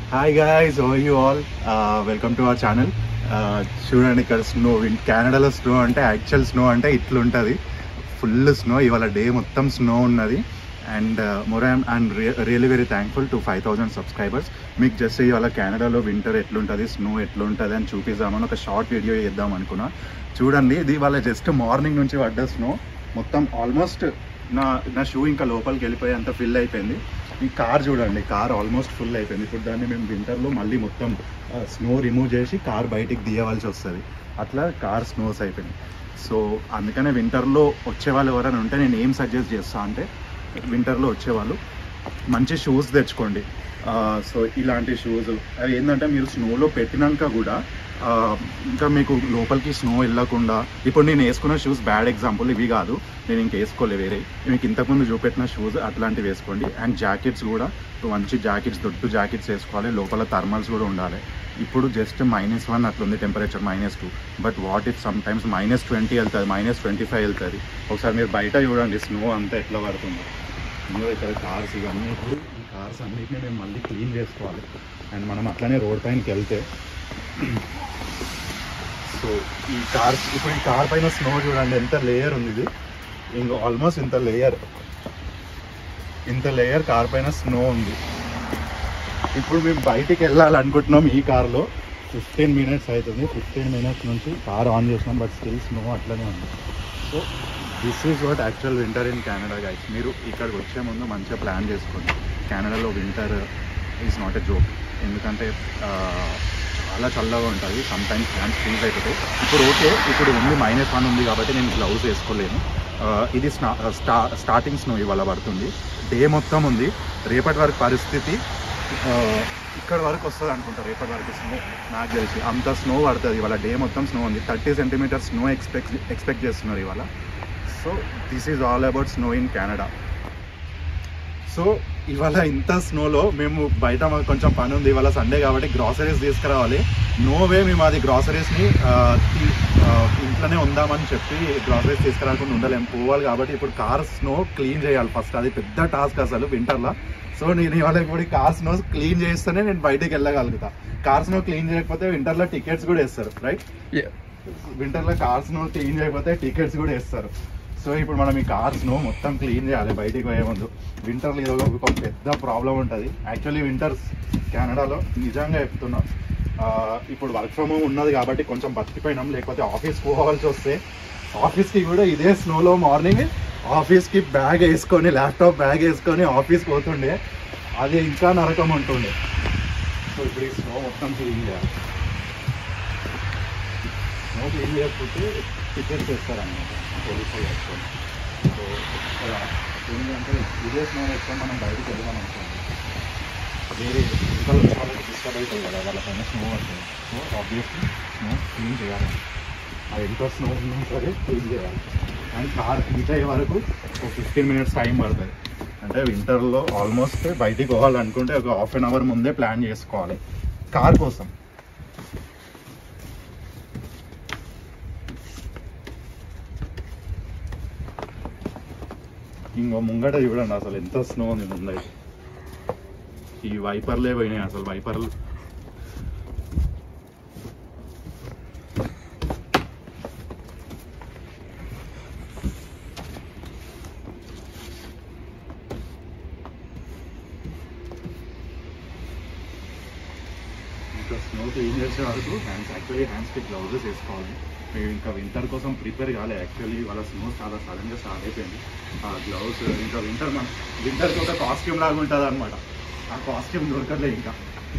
hi guys oh you all welcome to our channel చూడండి ఇక్కడ snow కెనడాలో snow అంటే యాక్చువల్ స్నో అంటే ఇట్లుంటుంది ఫుల్ స్నో ఇవాళ డే మొత్తం స్నో ఉన్నది and more I'm and really very thankful to five thousand subscribers మీకు జస్ట్ ఇవాళ కెనడాలో వింటర్ ఎట్లుంటుంది స్నో ఎట్లుంటుంది అని చూపిద్దామని ఒక షార్ట్ వీడియో చేద్దాం అనుకున్నా చూడండి ఇది ఇవాళ జస్ట్ మార్నింగ్ నుంచి పడ్డ స్నో మొత్తం ఆల్మోస్ట్ నా నా షూ ఇంకా లోపలికి వెళ్ళిపోయి అంత ఫిల్ అయిపోయింది ఈ కార్ చూడండి కార్ ఆల్మోస్ట్ ఫుల్ అయిపోయింది ఇప్పుడు దాన్ని మేము వింటర్లో మళ్ళీ మొత్తం స్నో రిమూవ్ చేసి కార్ బయటికి తీయవలసి వస్తుంది అట్లా కార్ స్నోస్ అయిపోయింది సో అందుకనే వింటర్లో వచ్చే వాళ్ళు ఎవరైనా ఉంటే నేను ఏం సజెస్ట్ చేస్తా అంటే వింటర్లో వచ్చేవాళ్ళు మంచి షూస్ తెచ్చుకోండి సో ఇలాంటి షూస్ అవి ఏంటంటే మీరు స్నోలో పెట్టినాక కూడా ఆ, ఇంకా మీకు లోపలికి స్నో వెళ్ళకుండా ఇప్పుడు నేను వేసుకున్న షూస్ బ్యాడ్ ఎగ్జాంపుల్ ఇవి కాదు నేను ఇంక వేసుకోలే వేరే మీకు ఇంతకుముందు చూపెట్టిన షూస్ అట్లాంటివి వేసుకోండి అండ్ జాకెట్స్ కూడా మంచి జాకెట్స్ దొడ్డు జాకెట్స్ వేసుకోవాలి లోపల థర్మల్స్ కూడా ఉండాలి ఇప్పుడు జస్ట్ మైనస్ వన్ అట్లుంది temperature minus two but what if some times minus twenty వెళ్తుంది మైనస్ ట్వంటీ ఫైవ్ వెళ్తుంది ఒకసారి మీరు బయట చూడండి స్నో అంతా ఎట్లా పడుతుంది ఇందులో ఇక్కడ కార్స్ ఇవన్నీ ఇప్పుడు ఈ కార్స్ అన్నిటిని మేము మళ్ళీ క్లీన్ చేసుకోవాలి అండ్ మనం అట్లనే రోడ్ పైనకి వెళ్తే సో ఈ కార్స్ ఇప్పుడు ఈ కార్ పైన స్నో చూడండి ఎంత లేయర్ ఉంది ఇది ఇంకో ఆల్మోస్ట్ ఇంత లేయర్ ఇంత లేయర్ కార్ పైన స్నో ఉంది ఇప్పుడు మేము బయటికి వెళ్ళాలనుకుంటున్నాం ఈ కార్లో ఫిఫ్టీన్ మినిట్స్ అవుతుంది ఫిఫ్టీన్ మినిట్స్ నుంచి కార్ ఆన్ చేసినాం బట్ స్టిల్ స్నో అట్లనే ఉంది so this is what actual winter in Canada guys మీరు ఇక్కడికి వచ్చే ముందు మంచిగా ప్లాన్ చేసుకోండి కెనడాలో winter is not a joke ఎందుకంటే ఆ, చాలా చల్లగా ఉంటుంది సమ్ టైమ్స్ హ్యాండ్స్ ఫ్రీజ్ అవుతుంది ఇప్పుడు ఓకే ఇప్పుడు ఉంది మైనస్ వన్ ఉంది కాబట్టి నేను గ్లౌజ్ వేసుకోలేను ఆ, ఇది స్నా స్టా స్టార్టింగ్ స్నో ఇవాళ పడుతుంది డే మొత్తం ఉంది రేపటి వరకు పరిస్థితి ఆ, ఇక్కడ వరకు వస్తుంది అనుకుంటా రేపటి వరకు స్నో నాకు తెలిసి అంత స్నో పడుతుంది ఇవాళ డే మొత్తం స్నో ఉంది thirty centimetres snow expect expect చేస్తున్నారు ఇవాళ so this is all about snow in Canada so ఇవాళ ఇంత స్నోలో మేము బయట మాకు కొంచెం పని ఉంది ఇవాళ సండే కాబట్టి గ్రాసరీస్ తీసుకురావాలి నో వే మేము అది గ్రాసరీస్ని ఇంట్లోనే ఉందామని చెప్పి గ్రాసరీస్ తీసుకురాకుండా ఉండలేము పోవాలి కాబట్టి ఇప్పుడు కార్ స్నో క్లీన్ చేయాలి ఫస్ట్ అది పెద్ద టాస్క్ అసలు వింటర్లో సో నేను ఇవాళ ఇప్పుడు కార్ స్నో క్లీన్ చేస్తేనే నేను బయటికి వెళ్ళగలుగుతా కార్ స్నో క్లీన్ చేయకపోతే వింటర్లో టికెట్స్ కూడా వేస్తారు రైట్ వింటర్లో కార్స్ ను క్లీన్ చేయకపోతే టికెట్స్ కూడా వేస్తారు సో ఇప్పుడు మనం ఈ కార్స్ ను మొత్తం క్లీన్ చేయాలి బయటికి పోయే ముందు వింటర్లో ఇది ఒక ఒక పెద్ద ప్రాబ్లం ఉంటుంది యాక్చువల్లీ వింటర్స్ కెనడాలో నిజంగా చెప్తున్నాం ఆ, ఇప్పుడు వర్క్ ఫ్రమ్ హోమ్ ఉన్నది కాబట్టి కొంచెం బతికిపోయినాం లేకపోతే ఆఫీస్ పోవాల్సి వస్తే ఆఫీస్కి కూడా ఇదే స్నోలో మార్నింగ్ ఆఫీస్కి బ్యాగ్ వేసుకొని ల్యాప్టాప్ బ్యాగ్ వేసుకొని ఆఫీస్ పోతుండే అది ఇంకా నరకం ఉంటుండే సో ఇప్పుడు ఈ స్నో మొత్తం క్లీన్ చేయాలి స్నో క్లీన్ చేయకపోతే టికెట్స్ వేస్తారన్నమాట పోలీస్ వాళ్ళు వేసుకొని సో ఇక్కడ ఏంటంటే ఇదే స్నో వేసుకొని మనం బయటకు వెళ్దాం అనుకోండి వేరే ఇంకా వచ్చే వాళ్ళకి డిస్టర్బ్ అవుతుంది కదా వాళ్ళ పైన స్నో పడుతుంది సో ఆబ్వియస్లీ స్నో క్లీన్ చేయాలి అది ఎంత స్నో ఉన్నా సరే క్లీన్ చేయాలి అండ్ కార్ రీచ్ అయ్యే వరకు ఒక ఫిఫ్టీన్ మినిట్స్ టైం పడుతుంది అంటే వింటర్లో ఆల్మోస్ట్ బయటికి పోవాలనుకుంటే ఒక హాఫ్ అన్ అవర్ ముందే ప్లాన్ చేసుకోవాలి కార్ కోసం ఇంకో ముంగట చూడండి అసలు ఎంత స్నో ఉంది ముందైతే ఈ వైపర్లే పోయినాయి అసలు వైపర్లు ఇంకా స్నో క్లీన్ చేసే వరకు హ్యాండ్స్ యాక్చువల్లీ హ్యాండ్స్కి గ్లౌజెస్ వేసుకోవాలి మేము ఇంకా వింటర్ కోసం ప్రిపేర్ కాలే యాక్చువల్లీ వాళ్ళ స్నో చాలా సడన్గా స్టార్ట్ అయిపోయింది ఆ గ్లౌస్ ఇంకా వింటర్ మన వింటర్కి ఒక కాస్ట్యూమ్ లాగా ఉంటుంది అనమాట ఆ కాస్ట్యూమ్ దొరకట్లే ఇంకా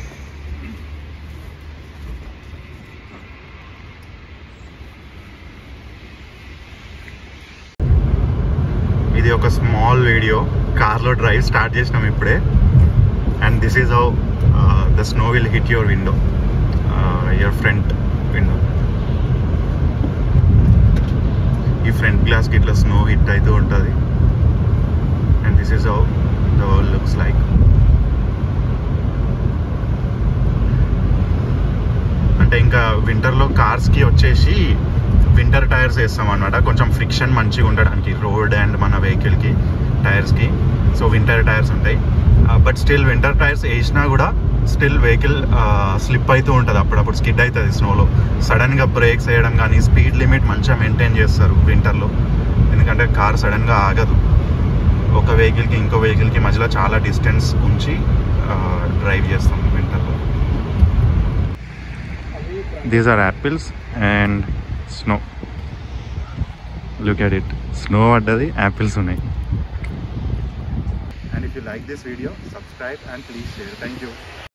ఇది ఒక స్మాల్ వీడియో కార్లో డ్రైవ్ స్టార్ట్ చేసినాం ఇప్పుడే and this is how the snow will hit your window your front window ఈ ఫ్రంట్ గ్లాస్కి ఇట్లా స్నో హిట్ అవుతూ ఉంటుంది and this is how the world looks like అంటే ఇంకా వింటర్లో కార్స్కి వచ్చేసి వింటర్ టైర్స్ వేస్తాం అనమాట కొంచెం ఫ్రిక్షన్ మంచిగా ఉండడానికి రోడ్ అండ్ మన వెహికల్కి టైర్స్కి సో వింటర్ టైర్స్ ఉంటాయి బట్ స్టిల్ వింటర్ టైర్స్ వేసినా కూడా స్టిల్ వెహికల్ స్లిప్ అవుతూ ఉంటుంది అప్పుడప్పుడు స్కిడ్ అవుతుంది స్నోలో సడన్గా బ్రేక్స్ వేయడం కానీ స్పీడ్ లిమిట్ మంచిగా మెయింటైన్ చేస్తారు వింటర్లో ఎందుకంటే కార్ సడన్గా ఆగదు ఒక వెహికల్కి ఇంకో వెహికల్కి మధ్యలో చాలా డిస్టెన్స్ ఉంచి డ్రైవ్ చేస్తాం వింటర్లో these are apples and snow look at it snow పడ్డది యాపిల్స్ ఉన్నాయి and if you like this video subscribe and please share thank you